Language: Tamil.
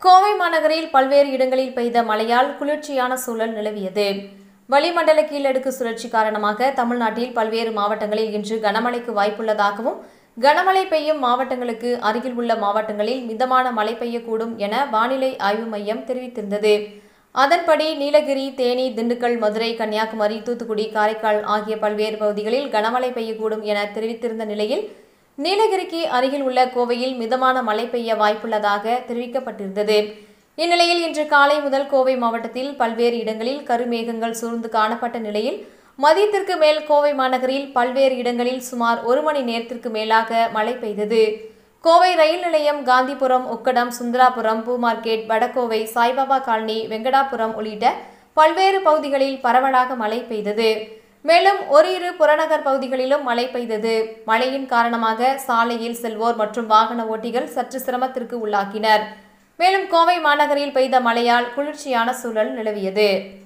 கோவை மாநகரில் பல்வேறு இடங்களில் பெய்த மழையால் குளிர்ச்சியான சூழல் நிலவியது வளிமண்டல கீழடுக்கு சுழற்சி காரணமாக தமிழ்நாட்டில் பல்வேறு மாவட்டங்களில் இன்று கனமழைக்கு வாய்ப்புள்ளதாகவும் கனமழை பெய்யும் மாவட்டங்களுக்கு அருகில் உள்ள மாவட்டங்களில் மிதமான மழை பெய்யக்கூடும் என வானிலை ஆய்வு மையம் தெரிவித்திருந்தது அதன்படி நீலகிரி தேனி திண்டுக்கல் மதுரை கன்னியாகுமரி தூத்துக்குடி காரைக்கால் ஆகிய பல்வேறு பகுதிகளில் கனமழை பெய்யக்கூடும் என தெரிவித்திருந்த நிலையில் நீலகிரிக்கு அருகில் உள்ள கோவையில் மிதமான மழை பெய்ய வாய்ப்புள்ளதாக தெரிவிக்கப்பட்டிருந்தது இந்நிலையில் இன்று காலை முதல் கோவை மாவட்டத்தில் பல்வேறு இடங்களில் கருமேகங்கள் சூழ்ந்து காணப்பட்ட நிலையில் மதியத்திற்கு மேல் கோவை மாநகரில் பல்வேறு இடங்களில் சுமார் ஒரு மணி நேரத்திற்கு மேலாக மழை பெய்தது கோவை ரயில் நிலையம் காந்திபுரம் உக்கடம் சுந்தராபுரம் பூ மார்க்கெட் வடகோவை சாய்பாபா காலனி வெங்கடாபுரம் உள்ளிட்ட பல்வேறு பகுதிகளில் பரவலாக மழை பெய்தது மேலும் ஓரிரு புறநகர் பகுதிகளிலும் மழை பெய்தது மழையின் காரணமாக சாலையில் செல்வோர் மற்றும் வாகன ஓட்டிகள் சற்று சிரமத்திற்கு உள்ளாக்கினர் மேலும் கோவை மாநகரில் பெய்த மழையால் குளிர்ச்சியான சூழல் நிலவியது